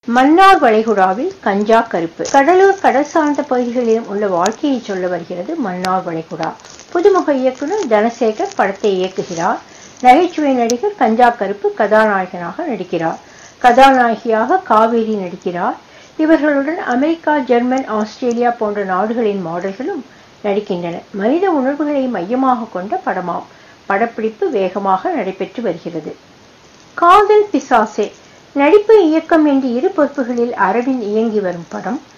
மன்னார் வளைகுடாவில் கஞ்சா கருப்பு கடலூர் கடல் சார்ந்த பகுதிகளிலும் உள்ள வாழ்க்கையை சொல்ல வருகிறது மன்னார் வளைகுடா புதுமுக இயக்குனர் தனசேகர் படத்தை இயக்குகிறார் நகைச்சுவை நடிகர் கஞ்சா கருப்பு கதாநாயகனாக நடிக்கிறார் கதாநாயகியாக காவேரி நடிக்கிறார் இவர்களுடன் அமெரிக்கா ஜெர்மன் ஆஸ்திரேலியா போன்ற நாடுகளின் மாடல்களும் நடிக்கின்றனர் மனித உணர்வுகளை மையமாக கொண்ட படமாம் படப்பிடிப்பு வேகமாக நடைபெற்று வருகிறது காதல் பிசாசே நடிப்பு இயக்கம் என்று இரு பொறுப்புகளில் அரவிந்த் இயங்கி வரும் படம்